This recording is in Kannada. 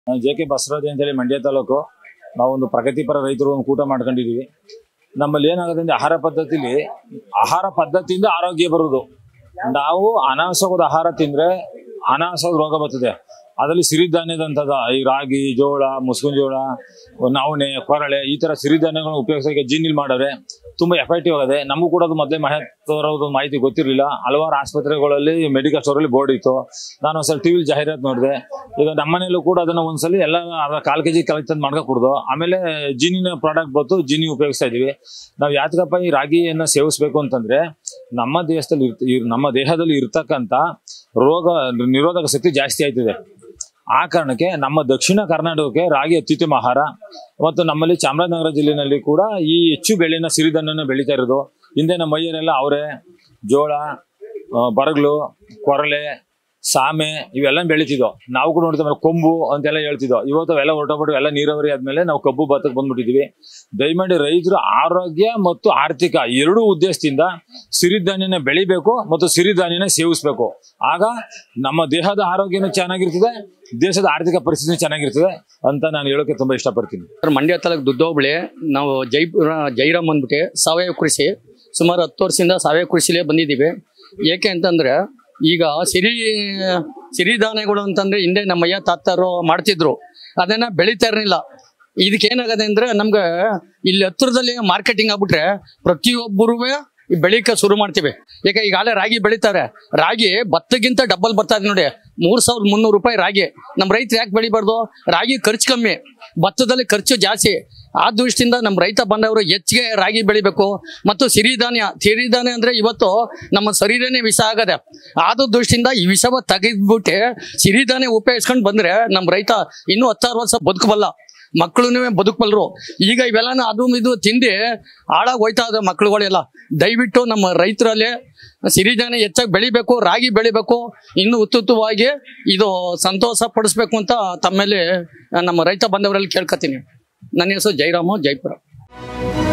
ನಾನು ಜೆ ಕೆ ಬಸವರಾಜ್ ಅಂತೇಳಿ ಮಂಡ್ಯ ತಾಲೂಕು ನಾವೊಂದು ಪ್ರಗತಿಪರ ರೈತರು ಒಂದು ಕೂಟ ಮಾಡ್ಕೊಂಡಿದೀವಿ ನಮ್ಮಲ್ಲಿ ಏನಾಗುತ್ತೆ ಅಂದ್ರೆ ಆಹಾರ ಪದ್ಧತಿಲಿ ಆಹಾರ ಪದ್ಧತಿಯಿಂದ ಆರೋಗ್ಯ ಬರುವುದು ನಾವು ಅನಾವಶ್ಯಕವಾದ ಆಹಾರ ತಿಂದ್ರೆ ಅನಾವಶ್ಯಕ ರೋಗ ಬರ್ತದೆ ಅದರಲ್ಲಿ ಸಿರಿಧಾನ್ಯದಂತದ ಈ ರಾಗಿ ಜೋಳ ಮುಸ್ಕಿನ ಜೋಳ ನವಣೆ ಕೊರಳೆ ಈ ತರ ಸಿರಿಧಾನ್ಯಗಳನ್ನ ಉಪಯೋಗಿಸೋಕೆ ಜಿನ್ನಿಲ್ ಮಾಡವ್ರೆ ತುಂಬಾ ಎಫೆಕ್ಟಿವ್ ಆಗಿದೆ ನಮಗೂ ಕೂಡ ಅದು ಮೊದಲೇ ಮಹತ್ವದ ಮಾಹಿತಿ ಗೊತ್ತಿರಲಿಲ್ಲ ಹಲವಾರು ಆಸ್ಪತ್ರೆಗಳಲ್ಲಿ ಮೆಡಿಕಲ್ ಸ್ಟೋರ್ ಅಲ್ಲಿ ಬೋರ್ಡ್ ಇತ್ತು ನಾನು ಒಂದ್ಸಲ ಟಿವಿಲಿ ಜಾಹೀರಾತು ನೋಡಿದೆ ಈಗ ನಮ್ಮನೇಲೂ ಕೂಡ ಅದನ್ನ ಒಂದ್ಸಲಿ ಎಲ್ಲ ಅರ್ಧ ಕಾಲ್ ಕೆಜಿ ಕಲೆಕ್ಟ್ ಮಾಡ್ಕೊ ಕುಡ್ದು ಆಮೇಲೆ ಜಿನಿನ ಪ್ರಾಡಕ್ಟ್ ಬಂತು ಜಿನಿ ಉಪಯೋಗಿಸ್ತಾ ಇದೀವಿ ನಾವು ಯಾತಕಪ್ಪ ಈ ರಾಗಿಯನ್ನ ಸೇವಿಸ್ಬೇಕು ಅಂತಂದ್ರೆ ನಮ್ಮ ದೇಶದಲ್ಲಿ ಇರ್ತ- ಇರ್- ನಮ್ಮ ದೇಹದಲ್ಲಿ ಇರ್ತಕ್ಕಂತ ರೋಗ ನಿರೋಧಕ ಶಕ್ತಿ ಜಾಸ್ತಿ ಆಯ್ತದೆ ಆ ಕಾರಣಕ್ಕೆ ನಮ್ಮ ದಕ್ಷಿಣ ಕರ್ನಾಟಕಕ್ಕೆ ರಾಗಿ ಅತ್ಯುತ್ತಮ ಆಹಾರ ಮತ್ತು ನಮ್ಮಲ್ಲಿ ಚಾಮರಾಜನಗರ ಜಿಲ್ಲೆಯಲ್ಲಿ ಕೂಡ ಈ ಹೆಚ್ಚು ಬೆಳೆನ ಸಿರಿಧಾನ್ಯನ ಬೆಳೀತಾ ಇರೋದು ಹಿಂದೆ ನಮ್ಮ ಮೈಯರೆಲ್ಲ ಅವರೆ ಜೋಳ ಆ, ಬರಗ್ಲು ಕೊರಲೆ ಸಾಮೆ ಇವೆಲ್ಲ ಬೆಳಿತಿದ್ವು ನಾವು ಕೂಡ ನೋಡ್ತೀವಿ ಆಮೇಲೆ ಕೊಂಬು ಅಂತೆಲ್ಲ ಹೇಳ್ತಿದ್ವು ಇವತ್ತು ಅವೆಲ್ಲ ಹೊರಟೋಗ್ಬಿಟ್ಟು ಎಲ್ಲ ನೀರಾವರಿ ಆದ್ಮೇಲೆ ನಾವು ಕಬ್ಬು ಭತ್ತಕ್ಕೆ ಬಂದ್ಬಿಟ್ಟಿದೀವಿ ದಯಮಾಡಿ ರೈತರು ಆರೋಗ್ಯ ಮತ್ತು ಆರ್ಥಿಕ ಎರಡೂ ಉದ್ದೇಶದಿಂದ ಸಿರಿಧಾನ್ಯನ ಬೆಳಿಬೇಕು ಮತ್ತು ಸಿರಿಧಾನ್ಯನ ಸೇವಿಸಬೇಕು ಆಗ ನಮ್ಮ ದೇಹದ ಆರೋಗ್ಯನೂ ಚೆನ್ನಾಗಿರ್ತದೆ ದೇಶದ ಆರ್ಥಿಕ ಪರಿಸ್ಥಿತಿ ಚೆನ್ನಾಗಿರ್ತದೆ ಅಂತ ನಾನು ಹೇಳೋಕೆ ತುಂಬಾ ಇಷ್ಟಪಡ್ತೀನಿ ಸರ್ ಮಂಡ್ಯ ತಾಲೂಕು ದುದ್ದೋಬಳಿ ನಾವು ಜೈಪುರ ಜೈರಾಮ್ ಅಂದ್ಬಿಟ್ಟು ಸಾವಯವ ಕೃಷಿ ಸುಮಾರು ಹತ್ತು ವರ್ಷದಿಂದ ಸಾವಯವ ಕೃಷಿಲೇ ಬಂದಿದ್ದೀವಿ ಏಕೆ ಅಂತಂದ್ರೆ ಈಗ ಸಿರಿ ಸಿರಿಧಾನ್ಯಗಳು ಅಂತಂದ್ರೆ ಹಿಂದೆ ನಮ್ಮಯ್ಯ ತಾತರು ಮಾಡ್ತಿದ್ರು ಅದನ್ನ ಬೆಳಿತಾ ಇರಲಿಲ್ಲ ಇದಕ್ಕೆ ಏನಾಗದೆ ಅಂದ್ರೆ ನಮ್ಗೆ ಇಲ್ಲಿ ಹತ್ತಿರದಲ್ಲಿ ಮಾರ್ಕೆಟಿಂಗ್ ಆಗ್ಬಿಟ್ರೆ ಪ್ರತಿಯೊಬ್ಬರೂ ಬೆಳಿಕ ಶುರು ಮಾಡ್ತೀವಿ ಯಾಕೆ ಈಗಾಗಲೇ ರಾಗಿ ಬೆಳಿತಾರೆ ರಾಗಿ ಭತ್ತಕ್ಕಿಂತ ಡಬಲ್ ಬರ್ತಾ ಇದೆ ನೋಡಿ ಮೂರ್ ಸಾವಿರದ ಮುನ್ನೂರು ರೂಪಾಯಿ ರಾಗಿ ನಮ್ಮ ರೈತರು ಯಾಕೆ ಬೆಳಿಬಾರ್ದು ರಾಗಿ ಖರ್ಚು ಕಮ್ಮಿ ಭತ್ತದಲ್ಲಿ ಖರ್ಚು ಜಾಸ್ತಿ ಆ ದೃಷ್ಟಿಯಿಂದ ನಮ್ಮ ರೈತ ಬಂದವರು ಹೆಚ್ಚಿಗೆ ರಾಗಿ ಬೆಳಿಬೇಕು ಮತ್ತು ಸಿರಿಧಾನ್ಯ ಸಿರಿಧಾನ್ಯ ಅಂದ್ರೆ ಇವತ್ತು ನಮ್ಮ ಶರೀರನೇ ವಿಷ ಆಗದೆ ಆದ ದೃಷ್ಟಿಯಿಂದ ಈ ವಿಷವ ತೆಗೆದ್ಬಿಟ್ಟು ಸಿರಿಧಾನ್ಯ ಉಪಯೋಗಿಸ್ಕೊಂಡು ಬಂದ್ರೆ ನಮ್ಮ ರೈತ ಇನ್ನೂ ಹತ್ತಾರು ವರ್ಷ ಬದುಕಬಲ್ಲ ಮಕ್ಕಳು ಬದುಕಬಲ್ಲರು ಈಗ ಇವೆಲ್ಲ ಅದು ಇದು ತಿಂದು ಹಾಳಾಗಿ ಹೋಯ್ತಾ ಇದೆ ಮಕ್ಕಳುಗಳೆಲ್ಲ ದಯವಿಟ್ಟು ನಮ್ಮ ರೈತರಲ್ಲಿ ಸಿರಿಧಾನ್ಯ ಹೆಚ್ಚಾಗಿ ಬೆಳಿಬೇಕು ರಾಗಿ ಬೆಳಿಬೇಕು ಇನ್ನು ಉತ್ತುತ್ತವಾಗಿ ಇದು ಸಂತೋಷ ಪಡಿಸ್ಬೇಕು ಅಂತ ತಮ್ಮಲ್ಲಿ ನಮ್ಮ ರೈತ ಬಂದವರಲ್ಲಿ ಕೇಳ್ಕೊತೀನಿ ನನ್ನ ಹೆಸರು ಜೈರಾಮು ಜೈಪುರ